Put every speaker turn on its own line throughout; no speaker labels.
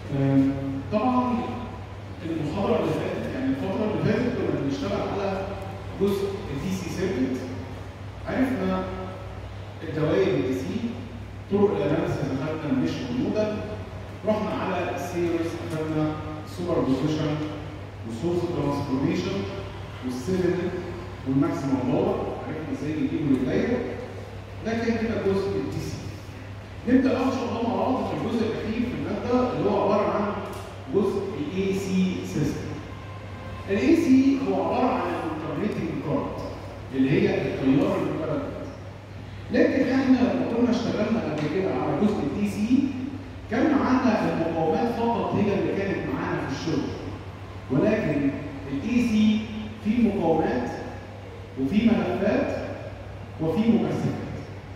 آم، طبعا المحاضره اللي فاتت يعني الفتره اللي فاتت كنا بنشتغل على جزء الدي سي سيركت عرفنا الدوائر الدي سي طرق الاناليسيس اخذنا مش موجوده رحنا على السيريز اخذنا سوبر بوزيشن والسورس ترانسفورميشن والسيفن والماكسيمم باور عرفنا ازاي نجيبه للدايره ده كان كده جزء الدي سي نبدا بقى ان شاء الله مع بعض في الجزء الاخير في الماده اللي هو عباره عن جزء الاي سي سيستم الاي سي هو عباره عن الالترنيتنج كارت اللي هي التيار المتردد لكن احنا لما كنا اشتغلنا قبل كده على جزء الدي سي كان معانا المقاومات فقط هي اللي كانت معانا في الشغل ولكن الاي سي فيه مقاومات وفي ملفات وفي مكثفات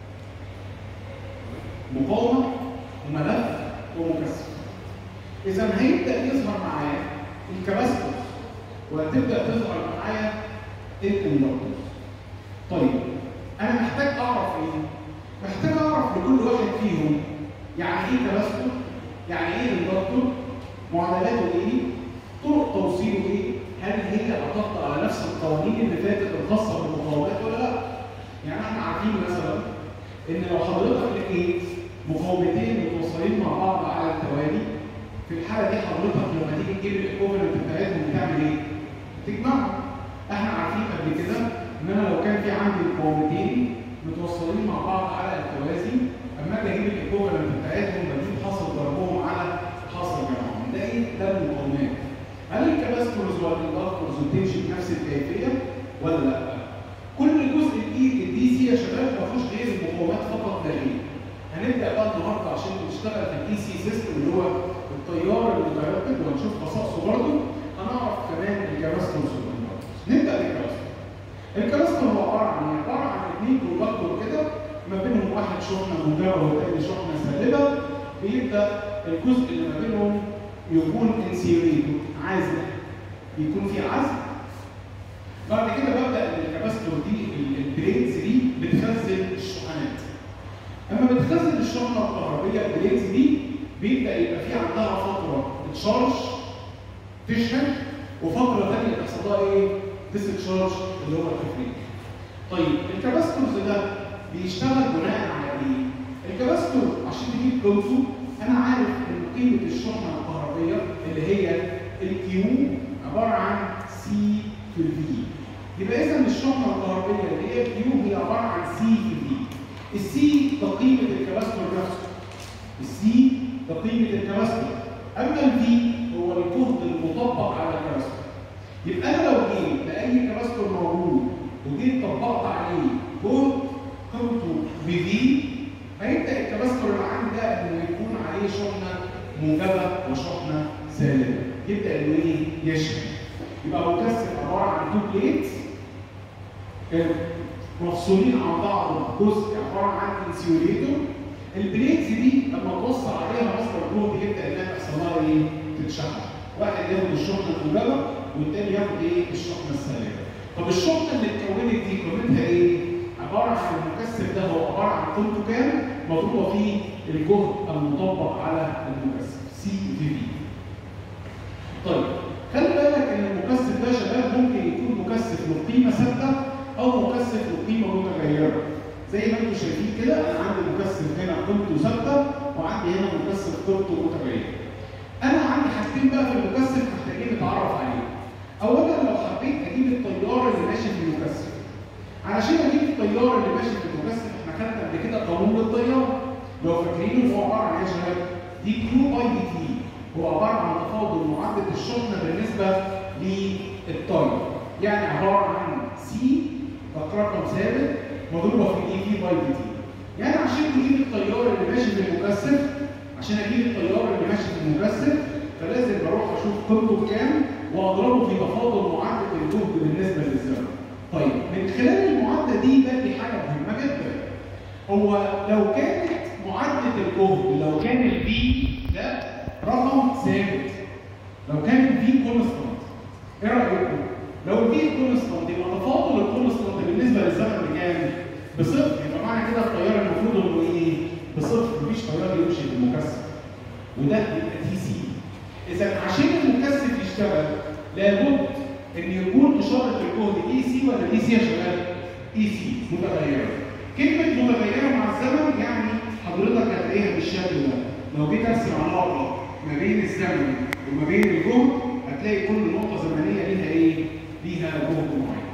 مقاومه وملف ومكثف اذا هيبدا يظهر معايا الكباستور وهتبدا تظهر معايا الاندكتور طيب انا محتاج اعرف ايه محتاج اعرف لكل واحد فيهم يعني ايه كباستور يعني ايه اندكتور معادلاته ايه طرق توصيله ايه هل هي هتطبق على نفس القوانين اللي فاتت الخاصه بالمقاومات ولا لا يعني احنا عارفين مثلا ان لو حضرتك لقيت مقاومتين متوصلين مع بعض على التوالي في الحاله دي حضرتك لما تيجي تجيب الايكوفالنت بتاعتهم بتعمل ايه؟ تجمعهم احنا عارفين قبل كده ان انا لو كان في عندي مقاومتين متوصلين مع بعض على التوازي اما اجي اجيب الايكوفالنت بتاعتهم بجيب حاصل ضربهم على حاصل جمعهم ده ايه؟ ده المقاومات هل الكباستورز والاندكتورز بتمشي بنفس الكيفيه ولا لا؟ كل جزء الاي الدي سي يا شباب ما فيهوش غير المقاومات فقط لا غير. هنبدا بقى النهارده عشان نشتغل في الدي سي سيستم اللي هو التيار المتردد وهنشوف خصائصه برضه هنعرف كمان الكباستورز والاندكتورز. نبدا بالكباستور. الكباستور هو عباره عن ايه؟ عباره عن اثنين كوندكتور كده ما بينهم واحد شحنه موجبه والثاني شحنه سالبه بيبدا الجزء اللي ما بينهم يكون انسيوليتور عازل يكون في عزل بعد كده ببدا ان الكباستور دي البليدز دي بتخزن الشحنات اما بتخزن الشحنه الكهربيه البليدز دي بيبدا يبقى في عندها فتره تشارج تشحن وفتره ثانيه تحصل لها ايه؟ ديستشارج اللي هو التفريغ. طيب الكباستورز ده بيشتغل بناء على ايه؟ الكباستور عشان تجيب قيمته انا عارف ان قيمه الشحنه الكهربيه اللي هي الكيو عباره عن سي في الفي. يبقى اذا الشحنه الكهربيه اللي هي الكيو هي عباره عن سي في في. السي ده قيمه الكباستور نفسه. السي ده قيمه الكباستور. اما الفي هو الجهد المطبق على الكباستور. يبقى انا لو جيت لاي كباستور موجود وجيت طبقت عليه جهد قيمته بفي هيبدا الكباستور اللي عندي ده انه يكون عليه شحنه موجبه وشحنه سالبه يبدا انه ايه يشحن يبقى مكثف عباره عن تو بليتس مفصولين عن بعض جزء عباره عن انسيوليتور البليتس دي لما توصل عليها مصدر جهد يبدا انها تحصل لها ايه؟ تتشحن واحد ياخد الشحنه الموجبه والتاني ياخد ايه؟ الشحنه السالبه طب الشحنه اللي اتكونت دي قيمتها ايه؟ عباره عن المكثف ده هو عباره عن قيمته كام؟ مضروبه فيه الجهد المطبق على المكثف سي في في. طيب خلي بالك ان المكثف ده يا شباب ممكن يكون مكثف له قيمه ثابته او مكثف له قيمه متغيره. زي ما انتم شايفين كده انا عندي مكثف هنا قيمته ثابته وعندي هنا مكثف قيمته متغيره. انا عندي حاجتين بقى في المكثف محتاجين نتعرف عليهم. اولا لو حبيت اجيب التيار اللي ماشي في المكثف. علشان اجيب التيار اللي ماشي في المكثف احنا خدنا قبل كده قانون التيار. لو فاكرينه هو عباره عن ايه يا شباب؟ دي كيو باي دي تي. هو عباره عن تفاضل معدل الشحنه بالنسبه للتايم. يعني عباره عن سي رقم ثابت مضروبه في دي في باي دي تي. يعني عشان تجيب التيار اللي ماشي في المكثف عشان اجيب التيار اللي ماشي في المكثف فلازم بروح اشوف قيمته بكام واضربه في تفاضل معدل الجهد بالنسبه للزمن. طيب من خلال المعادله دي بلاقي حاجه مهمه جدا. هو لو كانت معادله الجهد لو كان الفي ده رقم ثابت لو كان الفي كونستانت ايه رايكم؟ لو الفي كونستانت يبقى تفاضل الكونستانت بالنسبه للزمن بكام؟ بصفر يبقى معنى كده التيار المفروض انه ايه؟ بصفر مفيش تيار يمشي في المكثف وده يبقى تي سي اذا عشان المكثف يشتغل لابد ان يكون اشاره الجهد اي سي ولا اي سي يا شباب؟ اي سي متغيره. كلمه متغيره مع الزمن يعني حضرتك هتلاقيها بالشكل ده. لو جيت ارسم علاقه ما بين الزمن وما بين الجهد هتلاقي كل نقطه زمنيه ليها ايه؟ ليها جهد معين.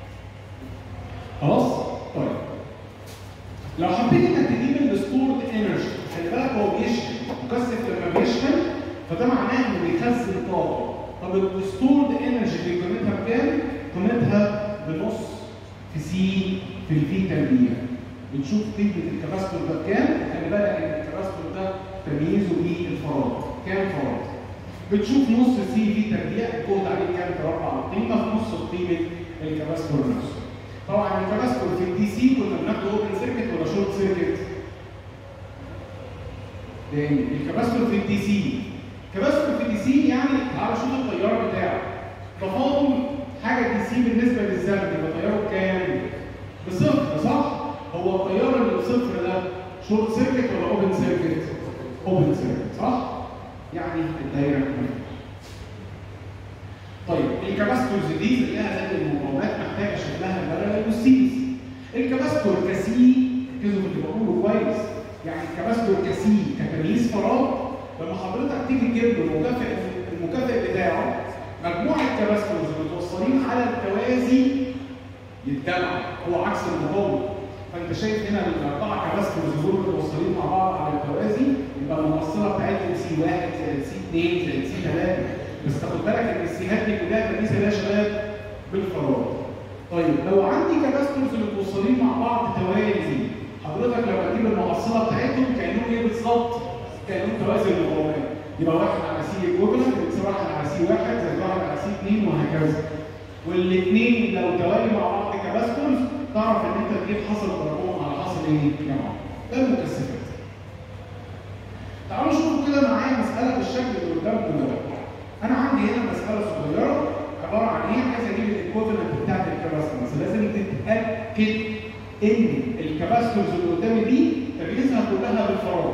خلاص؟ طيب. لو حبيت انك تجيب الستورد انرجي خلي بالك هو بيشحن مكثف لما بيشحن فده معناه انه بيخزن طاقه طب الستورد انرجي دي قيمتها بكام؟ قيمتها بنص في سي في الفي تربيع بنشوف قيمه الكباستور ده بكام خلي بالك ان الكباستور ده تمييزه بالفراغ كام فراغ بتشوف نص سي في تربيع الجهد عليه كام تربع القيمه في نص قيمه الكباستور نفسه طبعا الكباستور في الدي سي كنا بناخده اوبن سيركت ولا شورت سيركت؟ لان الكباستور في الدي سي كباستور في الدي سي يعني تعالى شوف التيار بتاعه تفاضل حاجه دي سي بالنسبه للزمن يبقى تياره بكام؟ بصفر صح؟ هو التيار اللي بصفر ده شورت سيركت ولا اوبن سيركت؟ اوبن سيركت صح؟ يعني الدايره كلها طيب الكباستورز دي زيها زي المقاومات محتاجه شكلها البلد والسيس الكباستور كسي ركزوا في اللي بقوله كويس يعني الكباستور كسي كتمييز فراغ لما حضرتك تيجي تجيب له المكافئ المكافئ بتاعه مجموع الكباستورز متوصلين على التوازي يتجمع هو عكس المقاومه فانت شايف هنا الاربعه كباستورز دول متوصلين مع بعض على التوازي يبقى الموصله بتاعتهم سي 1 زائد سي 2 زائد سي 3 بس تاخد بالك ان السيهات دي كلها تمييزها يا شباب بالفراغ. طيب لو عندي كباستورز متوصلين مع بعض توازي حضرتك لو هتجيب المحصله بتاعتهم كانهم ايه بالظبط؟ كانهم توازي المقاومات. يبقى واحد على سي ايكوفلنت بتساوي واحد على سي واحد زائد واحد على سي اثنين وهكذا. والاثنين لو توالي مع بعض كباستورز تعرف ان انت تجيب حصل ضربهم على حصل ايه؟ جمع. ده المكثفات. تعالوا شوفوا كده معايا مساله بالشكل اللي قدامكم ده. انا عندي هنا مساله صغيره عباره عن ايه؟ عايز اجيب الايكوفلنت بتاعت الكباستورز، لازم تتاكد ان الكباستورز اللي قدامي دي تمييزها كلها بالفراغ.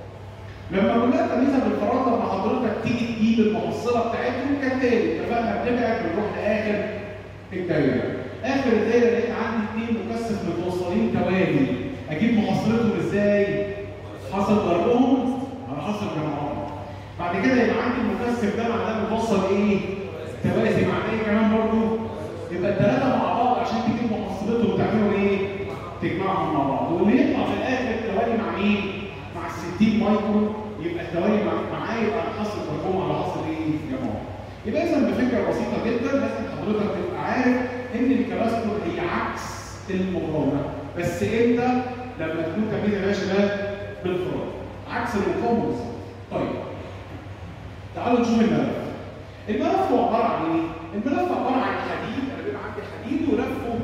لما كلها تمييزها بالفراغ لما حضرتك تيجي تجيب المحصله بتاعتهم كالتالي اتفقنا بنبعد بنروح لاخر الدايره. اخر الدايره لقيت عندي اثنين مكثف متوصلين توالي. اجيب محصلتهم ازاي؟ حصل ضربهم على حصل جمعهم. بعد كده يبقى عندي المكثف ده معناه بيوصل ايه؟ توازي معناه ايه كمان برضه؟ يبقى الثلاثه مع بعض عشان تجيب محصلتهم تعملوا ايه؟ تجمعهم مع بعض واللي يطلع في الاخر التوالي مع مين؟ مع ال 60 مايكرو يبقى التوالي مع معاه يبقى الحصر ترجمه على حصر ايه؟ جمعهم. يبقى اذا بفكره بسيطه جدا لازم حضرتك تبقى عارف ان الكباستور هي عكس المقاومه بس امتى؟ لما تكون تمييزها يا شباب بالفراغ عكس المقاومه بالظبط. طيب تعالوا نشوف الملف. الملف هو عباره عن ايه؟ الملف عباره عن حديد انا بيبقى عندي حديد ولفه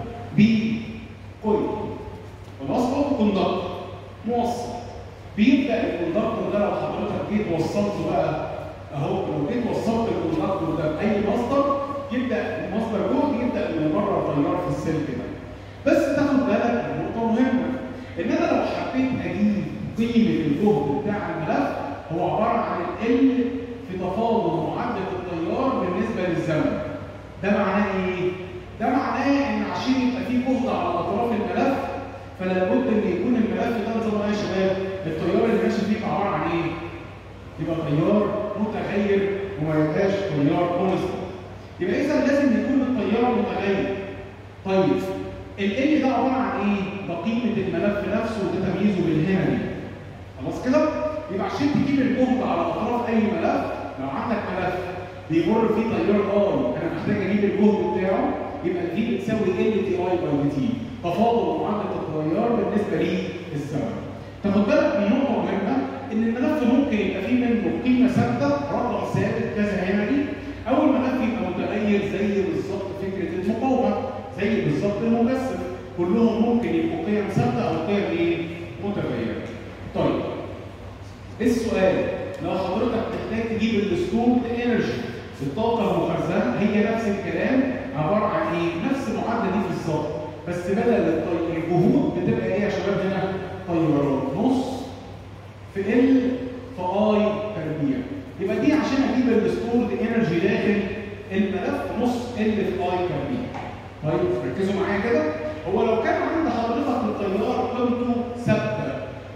بكويل. خلاص هو كوندكتور موصل. بيبدا الكوندكتور ده لو حضرتك جيت وصلته بقى اهو لو جيت وصلت الكوندكتور ده باي مصدر يبدا المصدر جهد يبدا من بره تيار في السلك ده. بس تاخد بالك من نقطه مهمه ان انا لو حبيت اجيب قيمه الجهد بتاع الملف هو عباره عن ال في تفاضل معدل التيار بالنسبه للزمن. ده معناه ايه؟ ده معناه ان عشان يبقى في جهد على اطراف الملف فلا بد ان يكون الملف ده نظام ايه يا شباب؟ التيار اللي ماشي فيه عباره عن ايه؟ يبقى تيار متغير وما يبقاش تيار كونستنت. يبقى اذا لازم يكون التيار متغير. طيب ال ده عباره عن ايه؟ ده قيمه الملف نفسه وده تمييزه بالهنري. خلاص كده؟ يبقى عشان تجيب الجهد على اطراف اي ملف لو عندك ملف بيمر فيه تيار اي انا محتاج اجيب الجهد بتاعه يبقى دي بتساوي ال تي اي باي تي تفاضل معدل التيار بالنسبه للزمن. تاخد بالك من نقطه مهمه ان الملف ممكن يبقى فيه منه قيمه ثابته رقم ثابت كذا هنري او الملف يبقى متغير زي بالظبط فكره المقاومه زي بالظبط المكثف كلهم ممكن يبقوا قيم ثابته او قيم ايه؟ متغيره. طيب السؤال لو حضرتك محتاج تجيب الستورد انرجي الطاقه المخزنه هي نفس الكلام عباره عن ايه؟ نفس المعادله دي بالظبط بس بدل الطي- الجهود بتبقى ايه يا شباب هنا؟ تيارات نص في ال في اي تربيع يبقى دي عشان اجيب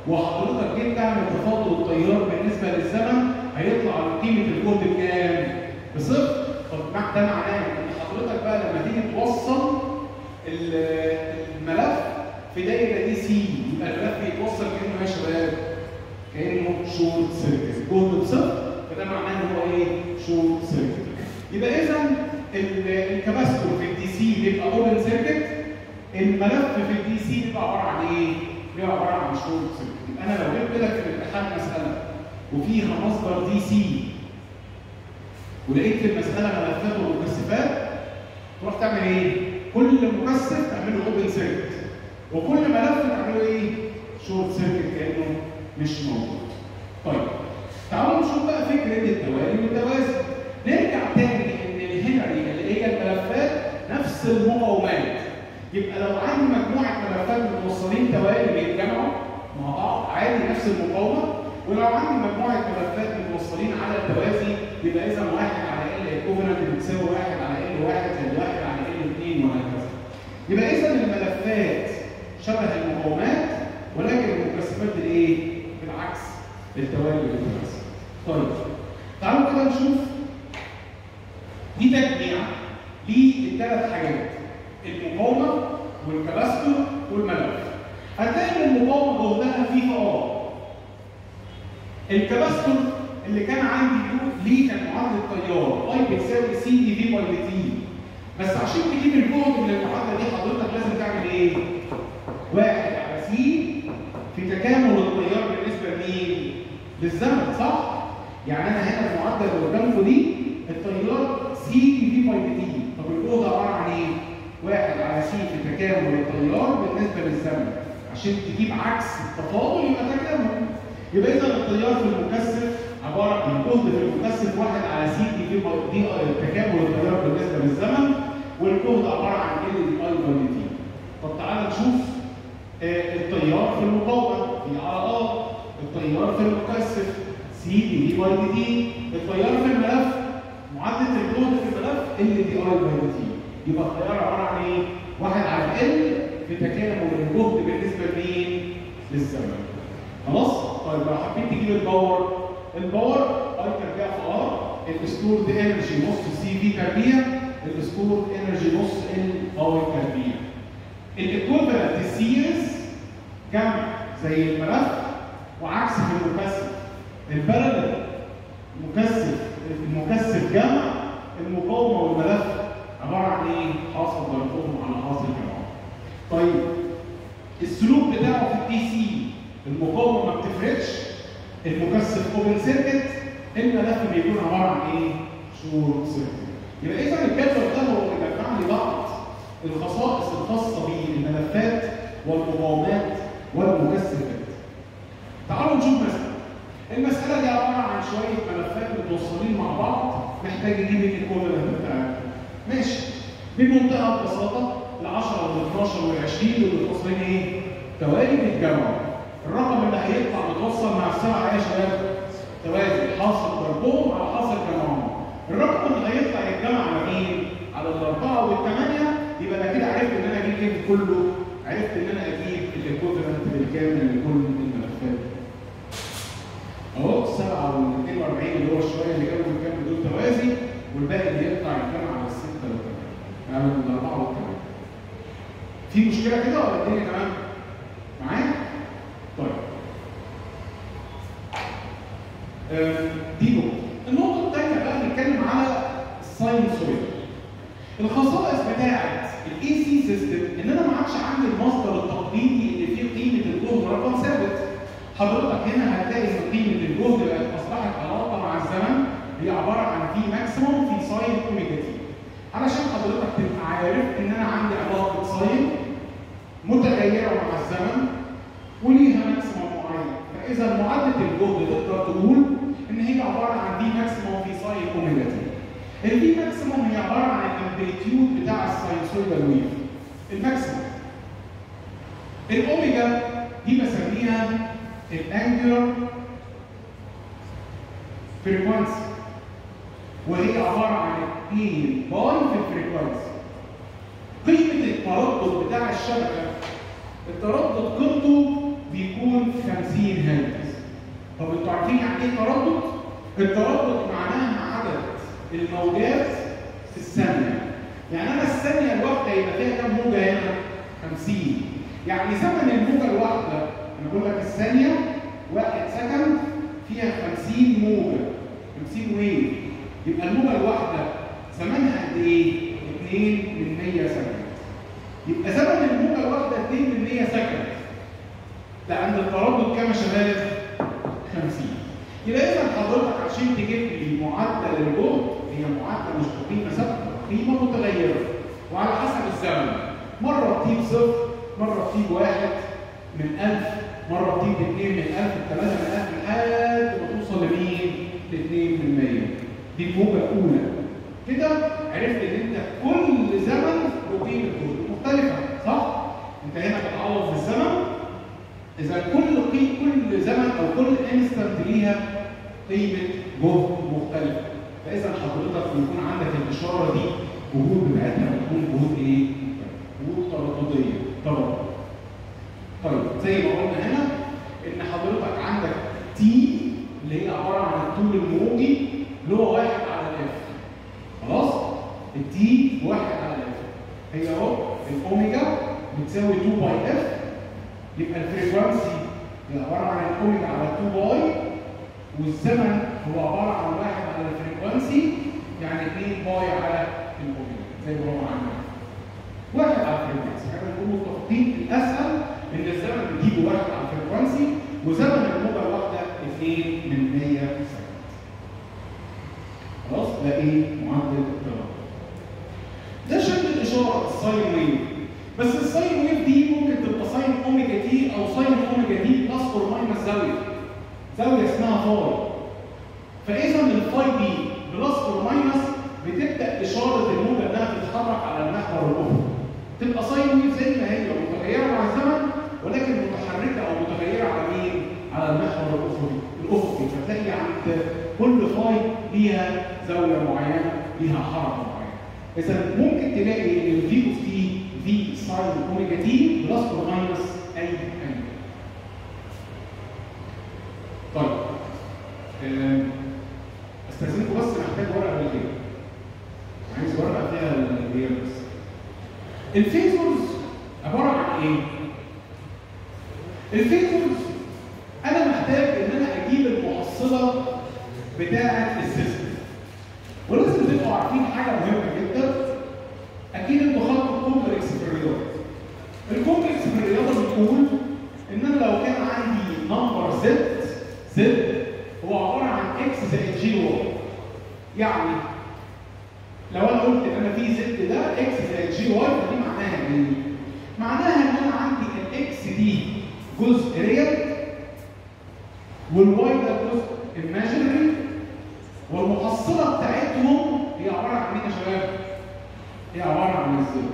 وحضرتك جيت تعمل تفاضل التيار بالنسبه للزمن هيطلع قيمه الجهد بكام؟ بصفر طب مع- ده معناه ان حضرتك بقى لما تيجي توصل ال- الملف في دايره دي سي يبقى الملف بيتوصل كانه يا شباب كانه شورت سيركت جهد بصفر فده معناه ان هو ايه؟ شورت سيركت يبقى اذا ال- الكباستور في الدي سي بيبقى اوبن سيركت الملف في الدي سي بيبقى عباره عن ايه؟ بيبقى عباره عن شورت سيركت يبقى انا لو جبت لك في الامتحان مساله وفيها مصدر دي سي ولقيت في المساله ملفات ومكثفات تروح تعمل ايه؟ كل مكثف تعمله اوبن سيركت وكل ملف تعمله ايه؟ شورت سيركت كانه مش موجود. طيب تعالوا نشوف بقى فكره التوالي والتوازي. نرجع تاني ان الهنري اللي هي الملفات نفس المقاومات. يبقى لو عندي مجموعه ملفات متوصلين توالي بيتجمعوا مع بعض عادي نفس المقاومه ولو عندي مجموعه ملفات متوصلين على التوازي يبقى اذا واحد على ال ايكوفالنت بتساوي واحد على ال واحد زائد واحد على ال اثنين وهكذا. يبقى اذا الملفات شبه المقاومات ولكن المكثفات الايه؟ بالعكس التوالي والتوازي. طيب تعالوا كده نشوف دي تجميع للثلاث حاجات المقاومه والكباستور والملف. هتلاقي ان المقاومه جهدها في اه الكباستور اللي كان عندي له ليه كان معادله تيار اي بتساوي سي دي في باي تي بس عشان تجيب الجهد من المعادله دي حضرتك لازم تعمل ايه؟ واحد على سي في تكامل التيار بالنسبه لمين؟ للزمن صح؟ يعني انا هنا المعادله اللي قدامكم دي التيار سي دي في باي تي طب الجهد عباره عن ايه؟ واحد على سي في تكامل التيار بالنسبه للزمن عشان تجيب عكس التفاضل يبقى تكامل يبقى اذا التيار في المكثف عباره عن الجهد في المكثف واحد على سي دي في باي دي تكامل التيار بالنسبه للزمن والجهد عباره عن ال دي اي باي تي. طب تعالى نشوف آه، التيار في المقاومه في على ار التيار في المكثف سي دي في باي دي تي التيار في الملف معادله الجهد في الملف ال دي اي باي تي يبقى التيار عباره عن ايه؟ واحد على ال في تكامل الجهد بالنسبه لمين؟ للزمن. خلاص؟ طيب لو حبيت تجيب الباور الباور اي تربيع في ار الستور دي انرجي نص سي في تربيع الستور انرجي نص ال باور تربيع الايكوفالنت السيريز جمع زي الملف وعكس في المكثف البارلل مكثف المكثف جمع المقاومه والملف عباره عن ايه؟ حاصل ضربهم على حاصل جمعهم. طيب السلوك بتاعه في الدي سي المقاومه ما بتفرقش المكثف اوبن سيركت الملف بيكون عباره عن ايه؟ شورت سيركت. يبقى اذا الجدول ده هو بيجمع لي بعض الخصائص الخاصه بالملفات والمقاومات والمكثفات. تعالوا نشوف مسألة. المسألة دي عبارة عن شوية ملفات متوصلين مع بعض محتاج اجيب الايكوفالنت بتاعتهم. ماشي. بمنتهى البساطة ال 10 وال 12 وال 20 دول متوصلين ايه؟ توالي بيتجمعوا. الرقم اللي هيطلع متوصل مع السبعة ايه يا شباب؟ توازي حاصل ضربهم على حاصل جمعهم. الرقم اللي هيطلع يتجمع على مين؟ على الأربعة والثمانية يبقى أنا كده عرفت إن أنا أجيب إيه كله؟ عرفت إن أنا أجيب الايكوفالنت بالكامل لكل الملفات. أهو السبعة وال 42 اللي هو الشوية اللي جنبه الكام دول توازي والباقي اللي يطلع يتجمع على الستة والثمانية. يعني الأربعة والثمانية. في مشكلة كده ولا الدنيا تمام؟ معايا؟ طيب. آم، دي نقطة. النقطة الثانية بقى نتكلم على الساينسويد. الخصائص بتاعت الاي سي سيستم ان انا ما عادش عندي المصدر التقليدي اللي فيه قيمة الجهد رقم ثابت. حضرتك هنا هتلاقي ان قيمة الجهد بقت اصبحت علاقة مع الزمن هي عبارة عن في ماكسيموم في ساين اوميجا تي. علشان حضرتك تبقى عارف ان انا عندي علاقة ساين متغيرة مع الزمن وليها ماكسيموم معين فاذا معادله الجهد تقدر تقول ان هي عباره عن في ماكسيموم في ساين اوميجا تي الفي ماكسيموم هي عباره عن الامبليتيود بتاع الساينسويدال ويف الماكسيموم الاوميجا دي بسميها الانجلر فريكوانسي وهي عباره عن 2 باي في الفريكوانسي قيمه التردد بتاع الشبكه التردد قيمته بيكون 50 هرتز طب انتوا عارفين يعني ايه تردد؟ التردد معناها عدد الموجات في الثانية يعني انا الثانية الواحدة يبقى فيها كام موجة هنا؟ 50 يعني زمن الموجة الواحدة انا بقول لك الثانية واحد سكند فيها 50 موجة 50 ويف يبقى الموجة الواحدة زمنها قد ايه؟ 2 من 100 سكند يبقى زمن الموجة الواحدة 2 من 100 سكند ده عند التردد كام يا شباب؟ 50 يبقى اذا حضرتك عشان تجيب لي معدل الجهد هي معدل مش قيمه ثابته قيمه متغيره وعلى حسب الزمن مره بتيجي صفر مره بتيجي واحد من 1000 مره بتيجي 2 من 1000 3 من 1000 لحد ما توصل لمين؟ ل 2 من 100 دي الموجه الاولى كده عرفت ان انت كل زمن له قيمه جهد مختلفه صح؟ انت هنا بتعوض في الزمن اذا كل قي... كل زمن او كل انستنت ليها قيمه جهد مختلفه فاذا حضرتك بيكون عندك الاشاره دي جهود بتاعتها بتكون جهود ايه؟ جهود تردديه تردد طيب زي ما قلنا هنا ان حضرتك عندك تي اللي هي عباره عن الطول الموجي اللي هو واحد على الاف خلاص؟ التي واحد على الاف هي اهو الاوميجا بتساوي 2 باي اف يبقى الفريكوانسي هي عباره عن الاوميجا على 2 باي والزمن هو عباره عن واحد على الفريكوانسي يعني 2 باي على الاوميجا زي ما هو عندنا. واحد على الفريكوانسي احنا بنقول متفقين الاسهل ان الزمن بتجيبه واحد على الفريكوانسي وزمن الموجه الواحده 2 من 100 سكند. خلاص ده ايه معدل التردد. ده شكل الاشاره الساين ويف بس الساين ويف دي ممكن تبقى ساين اوميجا تي او ساين اوميجا تي بلس اور ماينس زاويه زاويه اسمها فاي فاذا الفاي دي بلس اور ماينس بتبدا اشاره الموجه انها تتحرك على المحور الافقي تبقى ساين ويف زي ما هي متغيره مع الزمن ولكن متحركه او متغيره على مين؟ على المحور الافقي الافقي فتلاقي عند كل فاي ليها زاويه معينه ليها حركه معينه اذا ممكن تلاقي ان الفي اوف تي في ساين اوميجا تي بلس اور ماينس اي اي طيب استاذنكم بس محتاج ورقه من كده عايز ورقه فيها الغياب بس الفيزورز عباره عن ايه؟ الفيزورز انا محتاج ان انا اجيب المحصله بتاعه السيستم ولازم تبقوا عارفين حاجه مهمه جدا اكيد انتوا خدتوا الكومبلكس في الرياضه الكومبلكس في الرياضه بتقول ان انا لو كان عندي نمبر زد زد هو عباره عن اكس زائد جي واي يعني لو انا قلت ان انا في زد ده اكس زائد جي واي فدي معناها ايه؟ معناها ان انا عندي الاكس دي جزء ريال والواي ده جزء imaginary والمحصله بتاعتهم هي عباره عن مين يا شباب؟ هي عباره عن الزد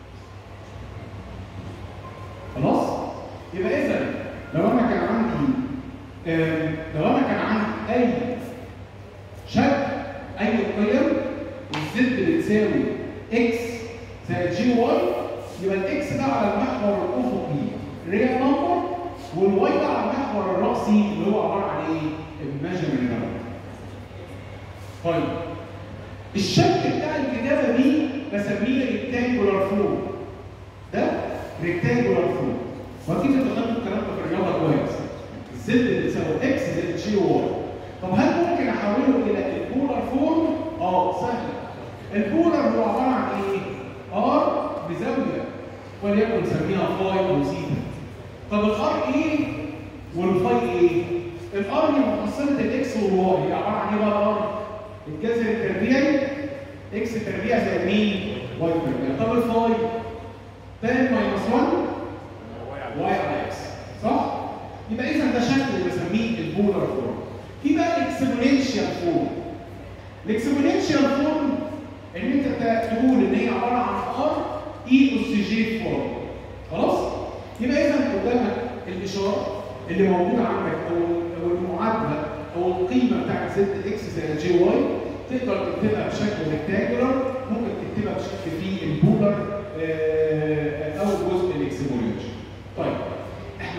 خلاص؟ يبقى اذا لو انا كان عندي آه لو انا كان عندي اي شكل اي قيم والزد بتساوي اكس زائد جي واي يبقى الاكس ده على المحور الافقي ريال نمبر والواي ده على المحور الراسي اللي هو عباره عن ايه؟ imaginary number. طيب الشكل بتاع الكتابه دي بسميه ريكتانجولار فورم ده ريكتانجولار فورم واكيد انتوا خدتوا الكلام ده في الرياضه كويس الزد بتساوي اكس زائد جي واي طب هل ممكن احوله الى البولار فورم؟ اه سهل البولار هو عباره عن ايه؟ ار بزاويه وليكن نسميها فاي او سيتا طب الار ايه والفاي ايه؟ الار هي محصله الاكس والواي هي عباره عن ايه بقى الار؟ الجذر التربيعي اكس تربيع زائد مين؟ واي تربيع طب الفاي تان ماينس 1 واي على اكس صح؟ يبقى اذا ده شكل اللي بسميه البولار فورم في بقى الاكسبوننشال فورم الاكسبوننشال فورم ان انت تقول ان هي عباره عن ار اي اس جي فورم خلاص؟ يبقى اذا قدامك الاشاره اللي موجوده عندك او او المعادله او القيمه بتاعت زد اكس زائد جي واي تقدر تكتبها بشكل ريكتانجولار ممكن تكتبها بشكل في البولار او جزء الاكسبوننشال. طيب احنا بقى هنشتغل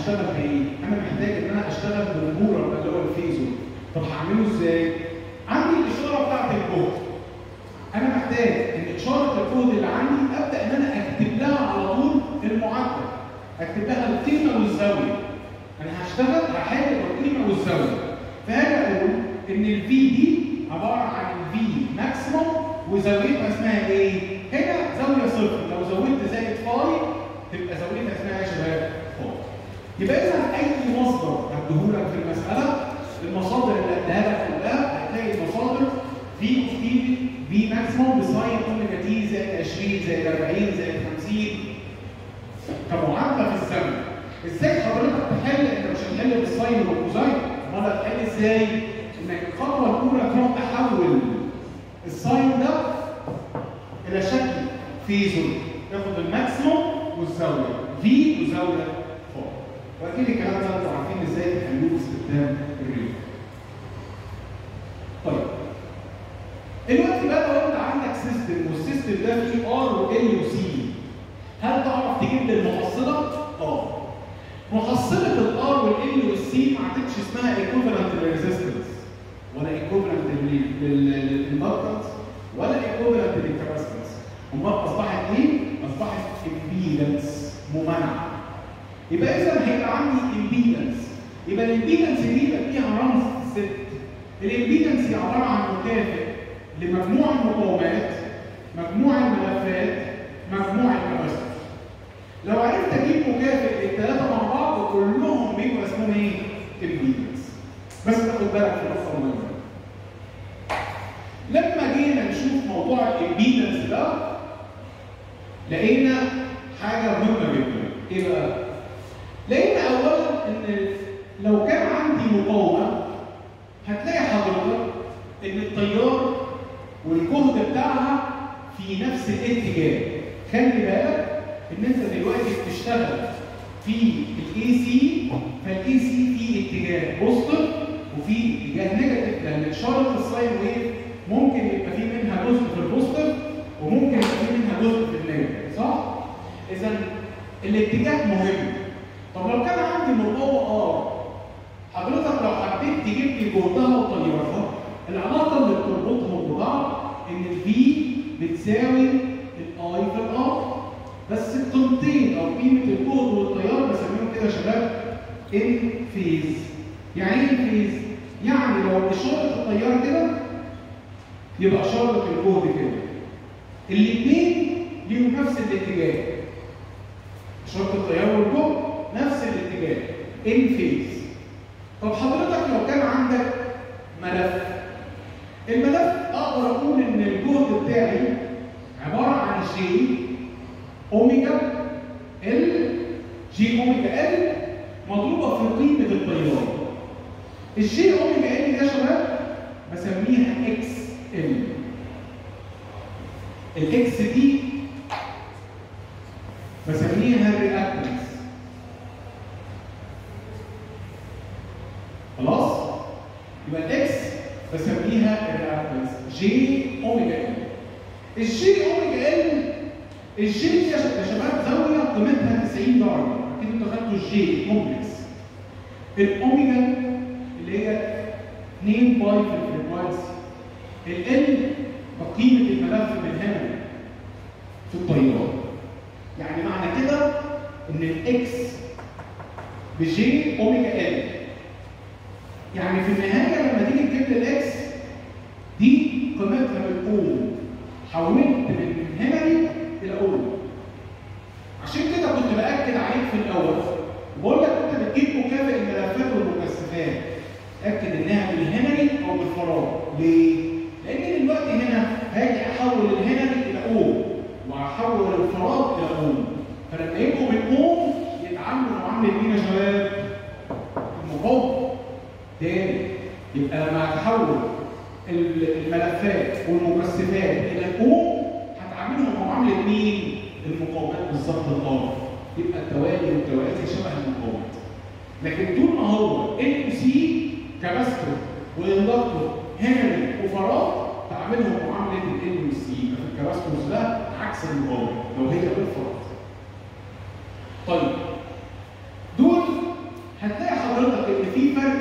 هشتغل بايه؟ انا محتاج ان انا اشتغل بالبورة اللي هو الفيزو طب هعمله ازاي؟ عندي الاشاره بتاعت الجهد انا محتاج ان اشاره الجهد اللي عندي ابدا ان انا اكتب لها على طول المعدل اكتب لها القيمه والزاويه انا هشتغل هحل القيمه والزاويه فاجي اقول ان الفي دي عباره عن الفي ماكسيموم وزاويتها اسمها ايه؟ هنا زاويه صفر لو زودت زائد فاي تبقى زاويتها اسمها يا شباب فاي يبقى اذا اي مصدر هديهولك في المساله المصادر اللي اديها لك كلها هتلاقي المصادر في اوف تي في ماكسيموم بساين اوميجا تي زائد 20 زائد 40 زائد 50 كمعادله في الزمن ازاي حضرتك تحل انت مش هتحل بالساين والكوزاين امال هتحل ازاي؟ انك الخطوه الاولى تروح تحول الساين ده الى شكل فيزور تاخد الماكسيموم والزاويه في وزاويه فوق واكيد الكلام ده انتوا عارفين ازاي تحلوه باستخدام الرياضه طيب دلوقتي بقى لو انت عندك سيستم والسيستم ده فيه ار وال وسي هل تعرف تجيب لي المحصله؟ اه محصله الار والال والسي ما عادتش اسمها ايكوفالنت للريزيستنس ولا ايكوفالنت للاندكتنس ولا ايكوفالنت للكاباسيتنس امال اصبحت ايه؟ اصبحت امبيدنس ممانعه يبقى اذا هيبقى عندي امبيدنس يبقى الامبيدنس دي يبقى فيها رمز ست الامبيدنس هي عباره عن مكافئ لمجموع المقاومات مجموع الملفات مجموع الكباستور لو عرفت اجيب مكافئ للثلاثه مع بعض كلهم بيبقوا اسمهم ايه؟ امبيدنس بس تاخد بالك في نقطه مهمه لما جينا نشوف موضوع الامبيدنس ده لقينا حاجه مهمه جدا ايه بقى؟ لقينا اولا ان لو كان عندي مقاومه هتلاقي حضرتك ان التيار والجهد بتاعها في نفس الاتجاه خلي بالك ان انت دلوقتي بتشتغل في الاي سي فالاي سي في اتجاه بوزيتيف وفي اتجاه نيجاتيف لان اشاره الساين ويف ممكن يبقى في منها جزء في البوزيتيف وممكن يبقى في منها جزء في النيجاتيف صح؟ اذا الاتجاه مهم طب لو كان عندي مقاومه ار حضرتك لو حبيت تجيب لي جهدها وتيارها العلاقه اللي بتربطهم ببعض ان الفي بتساوي الاي في الار بس القيمتين او قيمه الجهد والتيار بسميهم كده يا شباب ان فيز يعني ايه ان فيز؟ يعني لو اشاره التيار كده يبقى اشاره الجهد كده الاثنين ليهم نفس الاتجاه اشاره التيار والجهد نفس الاتجاه ان فيز طب حضرتك لو كان عندك ملف الملف اقدر اقول ان الجهد بتاعي عباره عن جي اوميجا ال جي اوميجا ال مضروبه في قيمه التيار الجي اوميجا ال دي يا شباب بسميها اكس ال الاكس دي بسميها الرياكتنس خلاص يبقى الاكس بسميها الرياكتنس جي اوميجا ال الجي اوميجا ال الجي دي يا شباب زاويه قيمتها 90 درجه اكيد انتوا خدتوا الجي كومبلكس الاوميجا اللي هي 2 باي في الفريكوانسي ال بقيمه الملف من هنا في التيار يعني معنى كده ان الاكس بجي اوميجا ال يعني في النهايه لما تيجي تجيب لي الاكس دي قيمتها بالاوم حولت من هنري الى اوم عشان كده كنت باكد عليك في الاول وبقول لك انت بتجيب مكافئ الملفات والمكثفات اكد انها بالهنري او بالفراغ ليه؟ لان دلوقتي هنا هاجي احول الهنري الى اوم واحول الفراغ الى اوم فلما يبقوا بالاوم يتعاملوا معامله مين يا شباب؟ المقاومه تاني يبقى لما هتحول الملفات والمكثفات الى الاوم هتعاملهم معامله مين؟ المقاومات بالظبط الامر يبقى التوالي والتوازي شبه المقاومات لكن طول ما هو ال سي كباستور واندكتور هنري وفراغ تعاملهم معامله ال والسي يبقى في الكباستورز ده عكس المقاومه لو هي بالفراغ طيب دول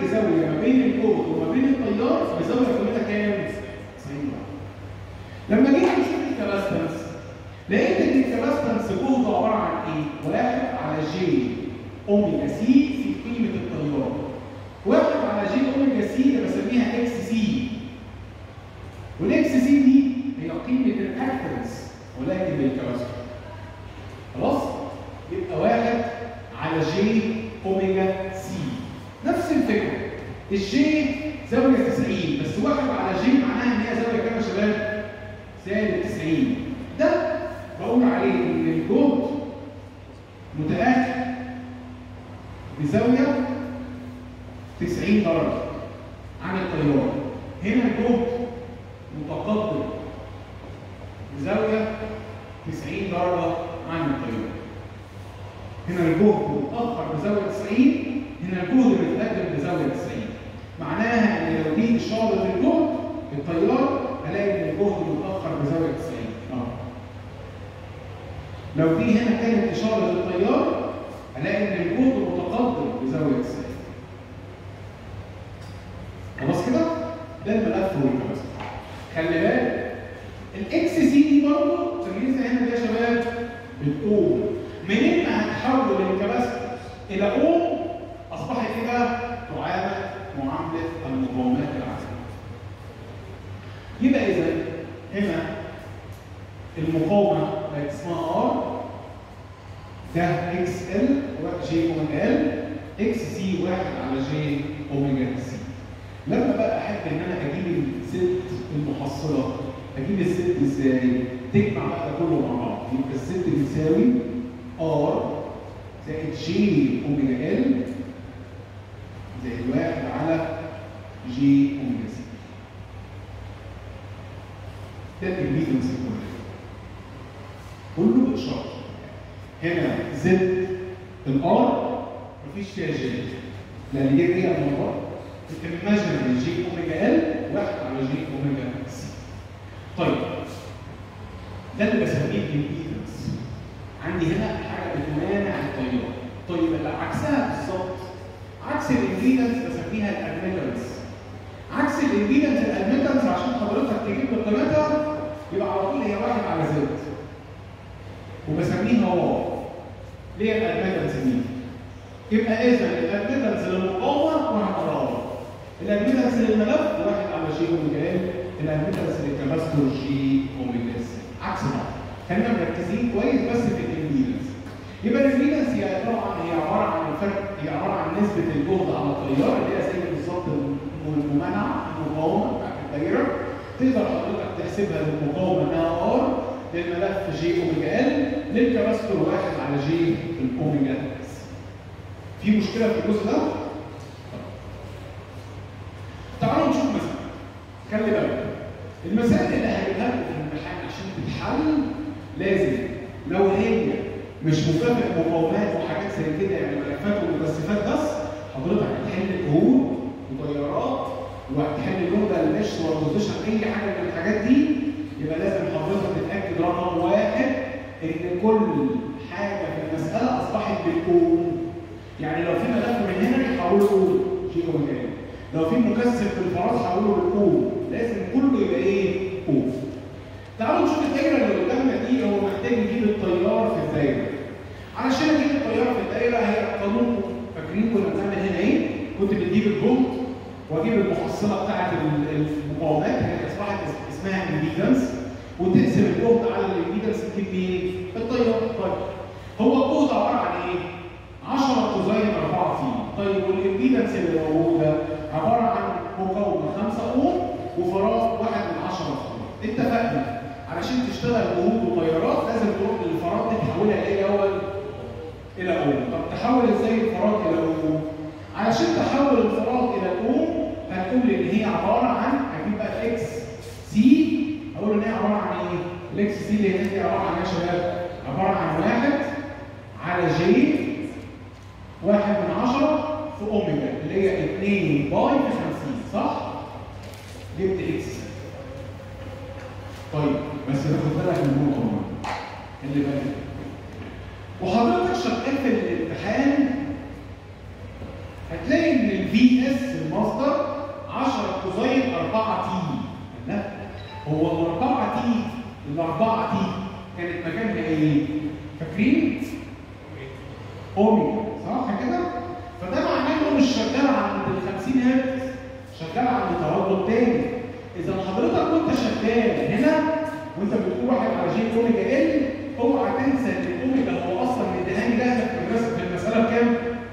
اي زاويه ما بين الجهد وما بين التيار بزاويه قيمتها كام 90 درجه لما جيت نشوف الكباستنس لقيت ان الكباستنس جهده عباره عن ايه؟ واحد على جي اوميجا سي في قيمه التيار. واحد على جي اوميجا سي اللي بسميها اكس سي. والاكس سي دي هي قيمه الاكتنس ولكن للكباستور. خلاص؟ يبقى واحد على جي اوميجا سي. نفس الفكره. الجي زاويه 90 بس واحد على جي معناها ان هي زاويه كام يا شباب؟ سالب 90. ده بقول عليه ان الجهد متاخر بزاويه 90 درجه عن التيار هنا الجهد متقدم بزاويه 90 درجه عن التيار هنا الجهد متاخر بزاويه 90 هنا الجهد متقدم بزاويه 90 معناها ان لو دي اشاره الجهد التيار هلاقي ان الجهد متاخر بزاويه 90 اه لو دي هنا كانت اشاره للتيار هلاقي ان الجهد متقدم بزاويه 90 خلاص كده ده الملف والكباستور خلي بالك الاكس سي دي برضه تمييزها هنا دي يا شباب بالاوم منين ما هتحول الكباستور الى اوم اصبحت ايه بقى؟ تعامل معامله المقاومات العاديه يبقى اذا هنا المقاومه بقت اسمها ار ده اكس ال جي اوميجا ال اكس سي واحد على جي اوميجا سي لما بقى احب ان انا اجيب الست المحصله اجيب الست ازاي؟ تجمع بقى ده كله مع بعض يبقى الست بيساوي ار زائد جي اوميجا ال زائد واحد على جي اوميجا سي ده الامبيدنس كله كله باشاره هنا زد الار مفيش فيها جي لان دي هي الموضوع الايماجينري جي اوميجا ال واحد على جي اوميجا سي طيب ده اللي بسميه الامبيدنس عندي هنا حاجه بتمانع التيار طيب اللي عكسها بالظبط عكس الامبيدنس بسميها الادميتنس عكس الامبيدنس الادميتنس عشان حضرتك تجيب قيمتها يبقى على طول هي واحد على زد وبسميها واو ليه الادميتنس دي؟ يبقى اذا الادميتنس للمقاومه واحد على واو الادميتنس للملف واحد على جي اوميجا ال الادميتنس للكباستور جي اوميجا اس عكس بعض خلينا مركزين كويس بس في الامبيدنس يبقى الامبيدنس هي طبعا هي عباره عن الفرق هي عباره عن نسبه الجهد على التيار اللي هي زي بالظبط الممانعه المقاومه بتاعت الدايره تقدر حضرتك تحسبها للمقاومه انها ار للملف جي اوميجا ال للكباستور واحد على جي الاوميجا اس في مشكله في الجزء ده؟ تعالوا نشوف مثلا خلي بالك المسائل اللي هجيبها لكم في الامتحان عشان تتحل لازم لو هي مش مكافئ مقاومات وحاجات زي كده يعني ملفات ومكثفات بس حضرتك هتحل كهول وتيارات وهتحل جمله المش والبوزيشن اي حاجه من الحاجات دي يبقى لازم حضرتك تتاكد رقم واحد ان كل حاجه في المساله اصبحت بالكون يعني لو في ملف من هنا يحوله كون شيء اوميجا لو في مكثف في الفراغ حوله بالكون لازم كله يبقى ايه؟ كون تعالوا نشوف الدايره اللي قدامنا دي هو محتاج يجيب التيار في الدايره علشان اجيب التيار في الدايره هي قانون فاكرين كنا بنعمل هنا ايه؟ كنت بتجيب الجهد واجيب المحصله بتاعت المقاومات هي اصبحت اسمها امبيدنس وتقسم الجهد على الامبيدنس تجيب مين؟ التيار طيب هو الجهد عباره عن ايه؟ 10 كوزين 4 في طيب والامبيدنس اللي موجوده عباره عن مقاومه 5 اوم وفراغ 1 من 10 فراد اتفقنا علشان تشتغل جهود وتيارات لازم تروح للفراغ دي تحولها لايه الاول؟ الى اوم طب تحول ازاي الفراغ الى اوم؟ علشان تحول الفراغ الى اوم هتقول ان هي عباره عن هجيب بقى اكس سي اقول ان هي عباره عن ايه؟ الاكس سي اللي هنا دي عباره عن ايه يا شباب؟ عباره عن واحد على جي واحد من عشرة في اوميجا اللي هي 2 باي في 50 صح؟ جبت اكس طيب بس تاخد بالك من النقطه اللي بالك وحضرتك شغال في الامتحان هتلاقي ان الفي اس هو الاربعه تي الاربعه تي كانت مكانها ايه؟ فاكرين؟ اوميجا صح كده؟ فده معناه انه مش شغال عند ال 50 هرتز شغال عند تردد تاني اذا حضرتك وانت شغال هنا وانت بتقول واحد على جي اوميجا ال اوعى تنسى ان الاوميجا هو اصلا مديهاني جاهزه في المس- في المساله بكام؟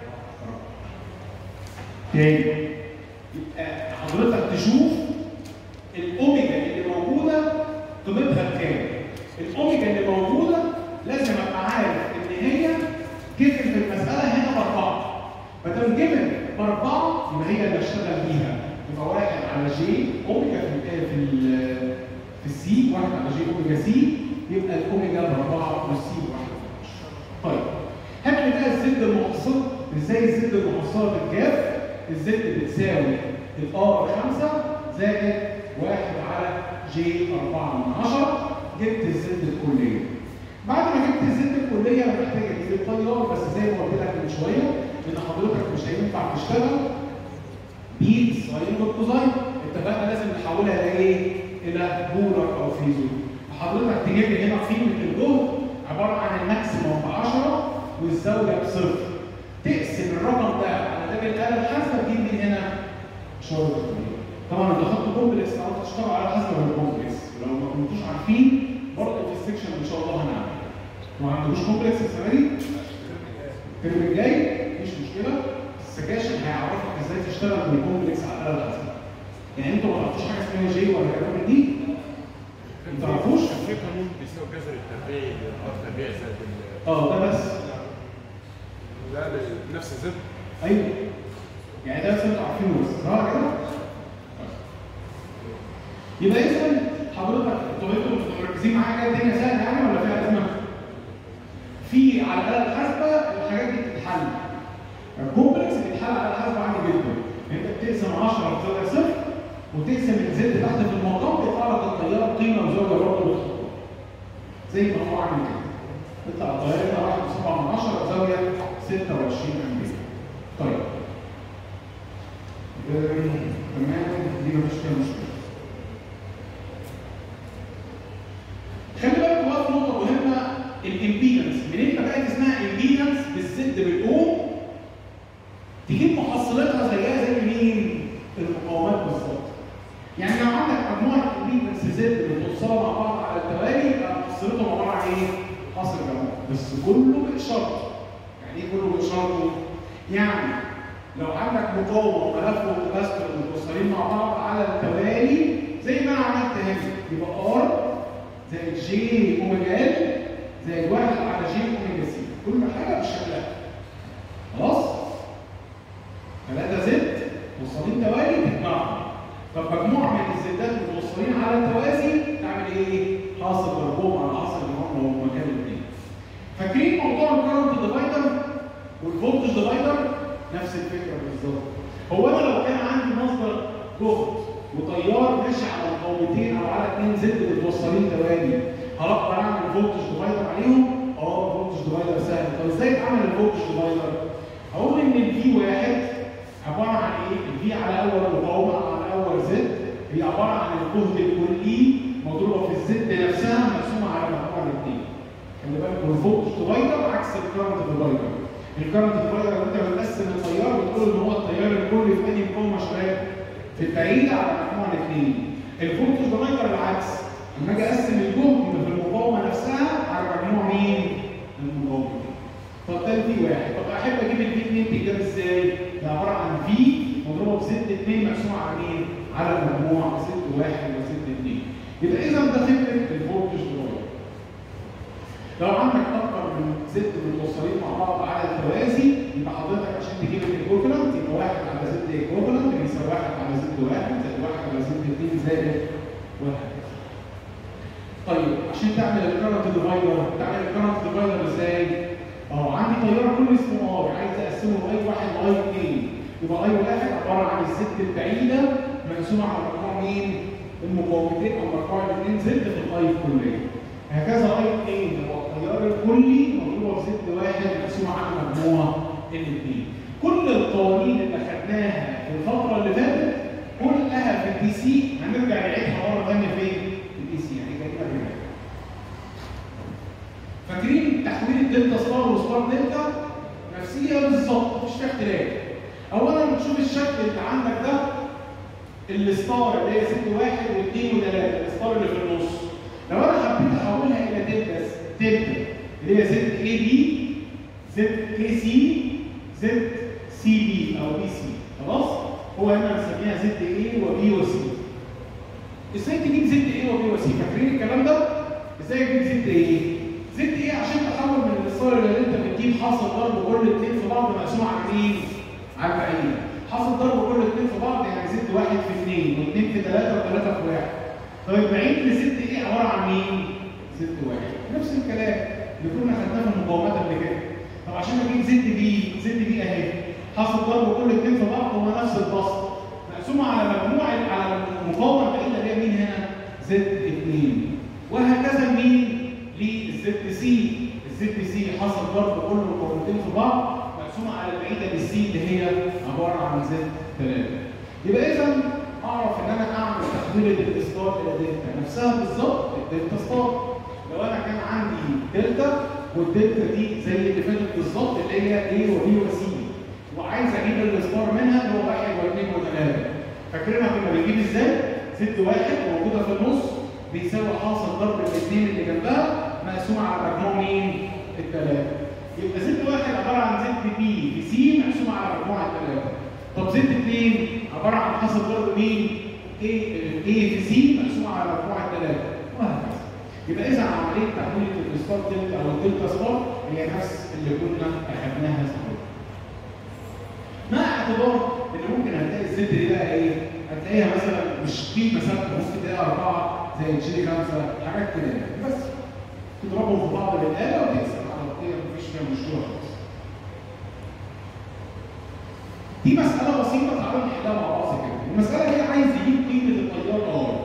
تاني يبقى حضرتك تشوف الاوميجا اللي موجوده قيمتها بكام؟ الاوميجا اللي موجوده لازم ابقى عارف ان هي جبت في المساله هنا باربعه ما دام جبت باربعه يبقى هي اللي اشتغل بيها يبقى واحد على جي اوميجا في ال في ال في السي واحد على جي اوميجا سي يبقى الاوميجا باربعه والسي بواحد طيب هات لي بقى الزد المحصل ازاي الزد المحصله بالجاف الزد بتساوي الار 5 زائد 1 على جي 4 من 10 جبت الزد الكليه بعد ما جبت الزد الكليه انا محتاج اجيب التيار بس زي ما قلت لك من شويه ان حضرتك مش هينفع تشتغل بالساين والكوزاين اتفقنا لازم نحولها لايه؟ الى بولر او فيزو فحضرتك تجيب لي هنا قيمه الجهد عباره عن الماكسيموم ب 10 والزاويه بصفر تقسم الرقم ده على ده بالاله الحاسبه تجيب لي هنا شارة الكليه طبعا انت خدت كومبلكس او تشتغل على حسب الكومبلكس لو ما كنتوش عارفين برضه في السكشن ان شاء الله هنعمل ما عندكوش كومبلكس السنه دي الترم الجاي مفيش مشكله السكاشن هيعرفك ازاي تشتغل بالكومبلكس على الاله الحاسبه يعني انتوا ما تعرفوش حاجه اسمها جي ولا كلام من دي ما تعرفوش
في قانون بيساوي جذر التربيع الار تربيع زائد ال-
اه ده بس
ده نفس الزد
ايوه يعني ده بس انتوا عارفينه بس صح كده؟ يبقى اذا حضرتك انتوا انتوا مركزين معايا كده الدنيا سهله يعني ولا فيها ازمه؟ في على الاله الحاسبه الحاجات دي بتتحل الكومبلكس بيتحل على الحاسبه عادي جدا انت بتقسم 10 بزاويه صفر وتقسم الزد تحت في المقام بيطلع لك التيار قيمه وزاويه برضه بتحطها زي ما هو عامل كده يطلع التيار هنا 1.7 من 10 زاويه 26 امبير طيب آم، تمام دي مفيش فيها مشكله خلي بالك بقى في نقطه مهمه الامبيدنس منين ما بقت اسمها امبيدنس بالزد بالاوم تجيب محصلتها زيها زي مين؟ المقاومات بالظبط. يعني لو عندك مجموعه امبيدنس زد متوصله مع بعض على التوالي يبقى محصلتهم عباره عن ايه؟ حاصل جمع بس كله باشاره. يعني ايه كله باشارته؟ يعني لو عندك مقاومه وملف وكباستور متوصلين مع بعض على التوالي زي ما انا عملت هنا يبقى ار زائد جي اوميجا ال زائد واحد على جي اوميجا سي كل حاجه بشكلها خلاص؟ 3 زد موصلين توالي تجمعهم طب مجموعه من الزدات متوصلين على التوازي تعمل ايه؟ حاصل ضربهم على حاصل جمعهم لو مكان الاثنين فاكرين موضوع الكرنت ديفايدر والفولتج ديفايدر نفس الفكره بالظبط هو انا لو كان عندي مصدر جهد وتيار ماشي على مقاومتين او على اثنين زد متوصلين توالي هقدر اعمل فولتج ديفايدر عليهم؟ اه فولتج ديفايدر سهل طب ازاي اتعمل الفولتج ديفايدر؟ هقول ان الفي واحد عباره عن ايه؟ الفي على اول مقاومه على اول زد هي عباره عن الجهد الكلي مضروبه في الزد نفسها مقسومه على مجموع الاثنين. خلي بالك والفولتج ديفايدر عكس الكرنت ديفايدر. الكرنت ديفايدر انت بتقسم التيار بتقول ان هو التيار الكلي في انهي مقاومه شباب؟ في البعيده على مجموع الاثنين. الفولتج ديفايدر العكس لما اجي اقسم الجهد يبقى في المقاومه نفسها على مجموع مين؟ المقاومه. طب ده الفي واحد، طب احب اجيب الفي 2 تجاب ازاي؟ ده عباره عن في مضروبه بزد 2 مقسومه على مين؟ على مجموع زد واحد وزد 2. يبقى اذا ده فكره الفولتج ديفايدر. لو عندك اكتر من زد متوصلين مع بعض على التوازي يبقى حضرتك عشان تجيب الايكوفلنت يبقى واحد على زد ايكوفلنت بيساوي واحد على زد واحد زائد واحد على زد 2 زائد واحد. طيب عشان تعمل الكرنت ديفايدر تعمل الكرنت ديفايدر ازاي؟ اهو عندي تيار كل اسمه ار عايز اقسمه لاي واحد واي اثنين يبقى اي واحد عباره عن الزد البعيده مقسومه على مجموع مين؟ المقاومتين او مجموع الاثنين زد في الاي الكليه. هكذا اي اثنين هو التيار الكلي مضروبه في زد واحد مقسومه على مجموع الاثنين. كل القوانين اللي خدناها في الفتره اللي فاتت كلها في الدي سي هنرجع نعيدها مره ثانيه فين؟ دلتا ستار وستار دلتا نفسيه بالظبط مفيش فيها اختلاف اولا تشوف الشكل اللي عندك ده الستار اللي هي 6 1 و2 و3 الستار اللي في النص لو انا حبيت احولها الى دلتا دلتا اللي هي زد اي بي زد اي سي زد سي بي او بي سي خلاص هو هنا بنسميها زد اي وبي وسي ازاي تجيب زد اي وبي وسي فاكرين الكلام ده ازاي تجيب زد اي زد اي عشان تحول من الستار اللي انت بتجيب حاصل ضرب كل اثنين في بعض مقسوم على مين على البعيد حاصل ضرب كل اثنين في بعض يعني زد واحد في اثنين واثنين في ثلاثه وثلاثه في واحد طيب بعيد لزد ايه عباره عن مين؟ زد واحد نفس الكلام اللي كنا خدناه في المقاومات قبل كده طب عشان اجيب زد بي زد بي اهي حاصل ضرب كل اثنين في بعض هو نفس البسط مقسومه على مجموعه على المقاومه البعيده اللي هي مين هنا؟ زد 2 وهكذا مين؟ للزد سي الزد سي حصل ضرب كل مقاومتين في بعض مقسومه على البعيده بالسي اللي هي عباره عن زد 3 يبقى اذا اعرف ان انا اعمل تحويل الدلتا ستار الى دلتا نفسها بالظبط الدلتا ستار لو انا كان عندي دلتا والدلتا دي زي اللي فاتت بالظبط اللي هي A وبي وسي وعايز اجيب الستار منها اللي هو واحد واثنين وثلاثه فاكرينها كنا بنجيب ازاي؟ زد واحد موجوده في النص بيساوي حاصل ضرب الاثنين اللي جنبها مقسوم على مجموع مين؟ الثلاثه يبقى زد واحد عباره عن زد بي في سي مقسوم على مجموع الثلاثه طب زد اثنين عباره عن حاصل ضرب مين؟ A A في سي مقسوم على مجموع الثلاثه وهكذا يبقى اذا عمليه تحويل الستار دلتا او الدلتا ستار هي نفس اللي كنا اخذناها سوا مع اعتبار ان ممكن هتلاقي الزد دي بقى ايه؟ هتلاقيها مثلا مش قيمه ثابته ممكن تلاقيها اربعه زي تشيلي خمسه حاجات كده بس تضربهم في بعض بالاله وتكسب على كده مفيش فيها مشكله خالص. دي مساله بسيطه تعالوا نحلها مع بعض كده. المساله دي عايز يجيب قيمه التيار ار.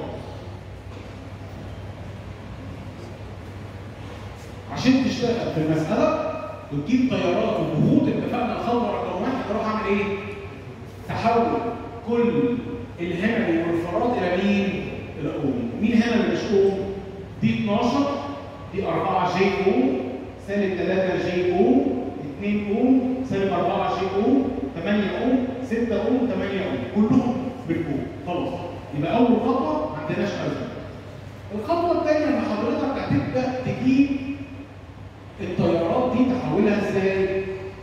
عشان تشتغل في المساله وتجيب تيارات وجهود اتفقنا الخطوه رقم واحد اروح اعمل ايه؟ تحول كل الهمري والفراد الى مين؟ الى اوم. مين هنا اللي مش اوم؟ دي 12 دي 4 جي اوم سالب 3 جي اوم 2 اوم سالب 4 جي اوم 8 اوم 6 اوم 8 اوم كلهم بالكوم خلاص يبقى اول خطوه ما عندناش ازمه. الخطوه الثانيه ان حضرتك هتبدا تجيب التيارات دي تحولها ازاي؟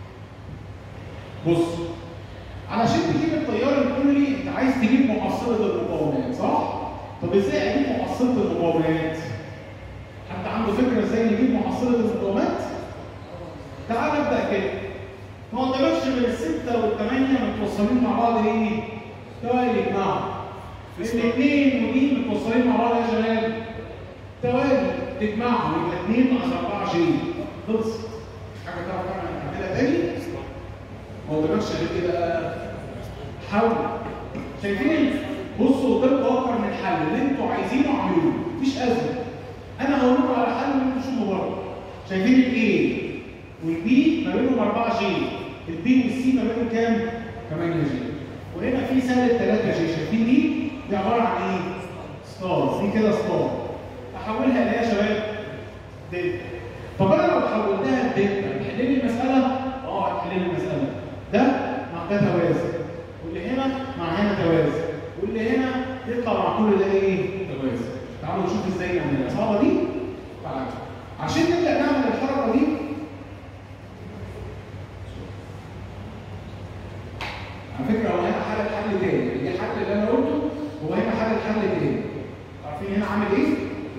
بص علشان تجيب التيار الكلي انت عايز تجيب محصله المقاومات صح؟ طب ازاي اجيب محصله المقاومات؟ حد عنده فكره ازاي نجيب محصله المقاومات؟ تعال نبدا كده ما قدامكش غير السته والثمانيه متوصلين مع بعض ايه؟ توالي يجمعوا الاثنين ودي متوصلين مع بعض يا شباب توالي تجمعهم يبقى 2 ناقص 4 شيء خلص حاجه تعرف تعمل كده تاني؟ ما قدامكش غير كده حاول شايفين بصوا قدامكم اكتر من حل اللي انتوا عايزينه اعملوه مفيش ازمه انا هقول لكم على حل وانتوا شوفوا بره شايفين الاي والبي ما بينهم 4 جي البي والسي ما بينهم كام 8 جي وهنا في سالب 3 جي شايفين دي دي عباره عن ايه ستار دي كده ستار احولها الى ايه يا شباب دلتا طب انا لو حولتها لدلتا هتحل لي المساله اه هتحل لي المساله ده مع ده توازي واللي هنا مع هنا توازي واللي هنا يطلع مع كل ده ايه توازي تعالوا نشوف ازاي نعملها صعبه دي تعالوا عشان نبدا نعمل الحركه دي على فكره هو هنا حل حل تاني دي حل اللي انا قلته هو هنا حل حل تاني عارفين هنا عامل ايه؟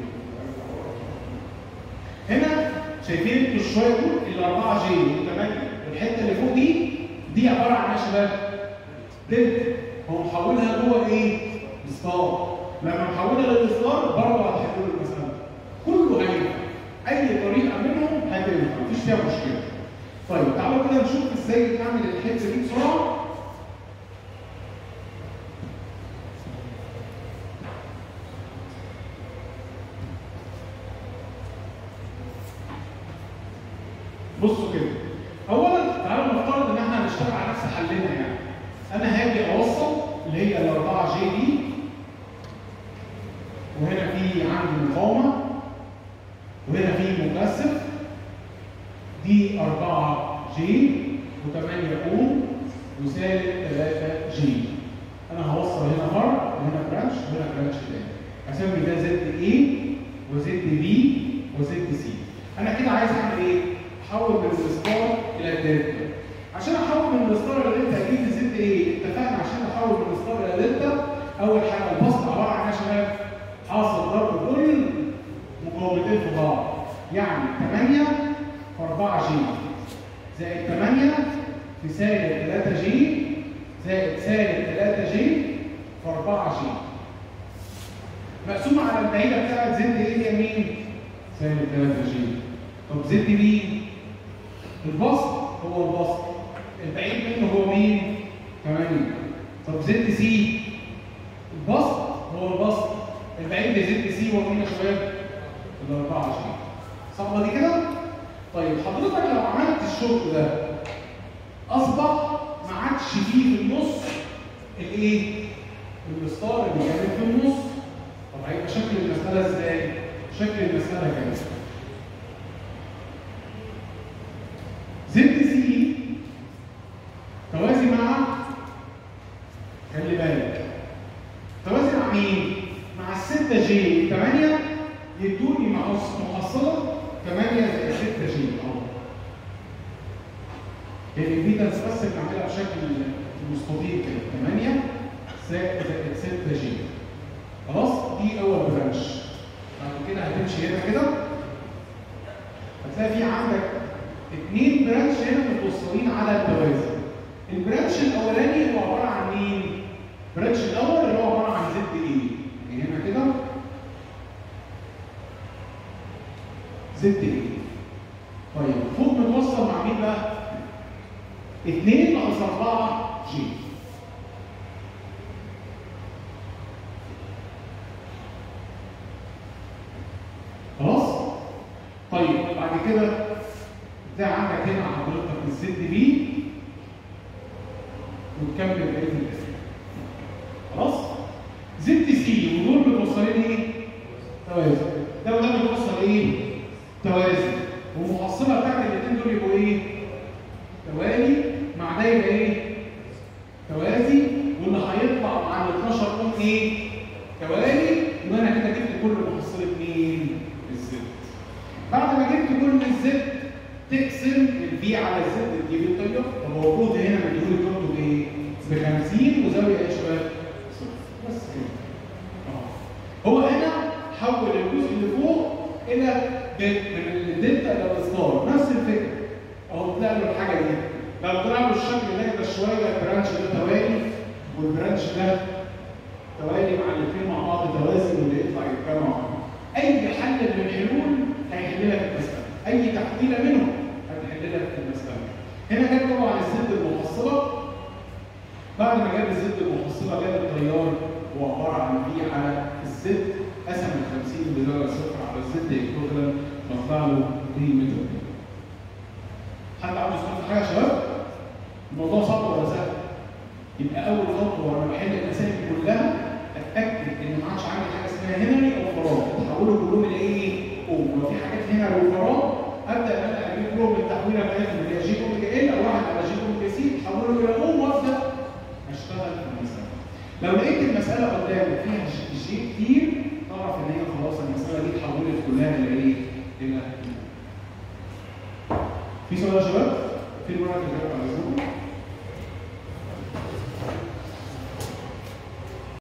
هنا شايفين انتوا شويه دول الاربعه جي والثمانيه والحته اللي فوق دي دي عباره عن ايه يا شباب؟ دلتا هو محولها جوه ايه؟ ستار لما نحولها للستار برضه هتحلوا المساله كله هينفع اي طريقه منهم هتنفع مفيش فيها مشكله طيب تعالوا كده نشوف ازاي نعمل الحته دي بسرعه بصوا كده اولا تعالوا نفترض ان احنا هنشتغل على نفس حلنا يعني انا هاجي اوصل اللي هي الاربعه جي دي وهنا في عندي مقاومه وهنا في مكثف وسالب 3 جي انا هوصل هنا فرع وهنا برانش وهنا برانش تاني اسمي ده زد اي وزد بي وزد سي انا كده عايز اعمل ايه؟ احول من الستار الى الدلتا عشان احول من الستار الى الدلتا اجيب زد ايه؟ اتفقنا عشان احول من الستار الى الدلتا اول حاجه البسط عباره عن ايه يا شباب؟ حاصل ضرب كل مقاومتين في بعض يعني 8 في 4 جي زائد 8 في سالب 3 جي زائد سالب 3 جي في 4 جي مقسومة على البعيدة بتاعت زد ايه هي مين؟ سالب 3 جي طب زد مين؟ البسط هو البسط البعيد منه هو مين؟ 8 طب زد سي البسط هو البسط البعيد لزد سي هو مين يا شباب؟ ال 24 صعبة دي كده؟ طيب حضرتك لو عملت الشغل ده اصبح ما عادش فيه في النص الايه؟ الستار اللي كانت في النص طب هيبقى شكل المسألة ازاي؟ شكل المسألة كده زد سي توازي مع خلي بالك توازي مع مين؟ مع الستة جي 8 يدوني محصلة 8 زائد 6 جي اهو لان البيتا بس بنعملها بشكل مستطيل كده 8 زائد 6 جي خلاص دي اول برانش بعد كده هتمشي هنا كده هتلاقي في عندك اثنين برانش هنا متوصلين على التوازي البرانش الاولاني هو عباره عن مين؟ البرانش الاول اللي هو عباره عن زد ايه هنا كده زد ايه طيب فوق متوصل مع مين بقى؟ 2 ناقص 4 جي خلاص؟ طيب بعد كده ده عندك هنا حضرتك الزد بي وتكمل بقيه الاسم خلاص؟ زد سي ودول متوصلين ايه؟ توازي ده وده متوصل ايه؟ توازي والمحصله بتاعت الاثنين دول يبقوا ايه؟ توالي مع ده يبقى ايه؟ توازي واللي هيطلع مع ال 12 قوم ايه؟ توالي يبقى انا كده جبت كل محصله مين؟ الزد. بعد ما جبت كل الزد تقسم البي على الزد تجيب الطيب طب هو المفروض هنا مديولي قيمته بايه؟ ب 50 وزاويه ايه يا شباب؟ صفر بس كده. اه هو هنا حول الجزء اللي فوق الى من الدلتا الى الستار نفس الفكره اهو طلع له الحاجه دي لو طلع له الشكل ده كده شويه البرانش ده توالي والبرانش ده توالي مع الاثنين مع بعض توازي واللي يطلع يتجمع مع بعض. اي حل من الحلول هيحل لك المساله اي تحويله منهم هتحل لك المساله هنا جاب طبعا الزد المحصله بعد ما جاب الزد المحصله جاب التيار هو عباره عن بي على الزد قسم ال 50 بزاويه صفر على الزد ايكوفلنت فطلع له قيمه حد عنده سؤال في حاجه يا شباب؟ الموضوع صعب ولا سهل؟ يبقى اول خطوه وانا بحل المسائل كلها اتاكد ان ما عادش عندي حاجه اسمها هنري او فراغ تحولوا كلهم الى ايه؟ اوم لو في حاجات هنري وفراغ ابدا ان انا اجيب لهم التحويله بتاعتهم اللي هي جي اوميجا ال او واحد على جي اوميجا سي احوله الى اوم وابدا اشتغل في المساله. لو لقيت المساله قدامي فيها جي كتير تعرف ان هي خلاص المساله دي اتحولت كلها الى ايه؟ الى في سؤال يا شباب؟ في المره اللي فاتت على الزوم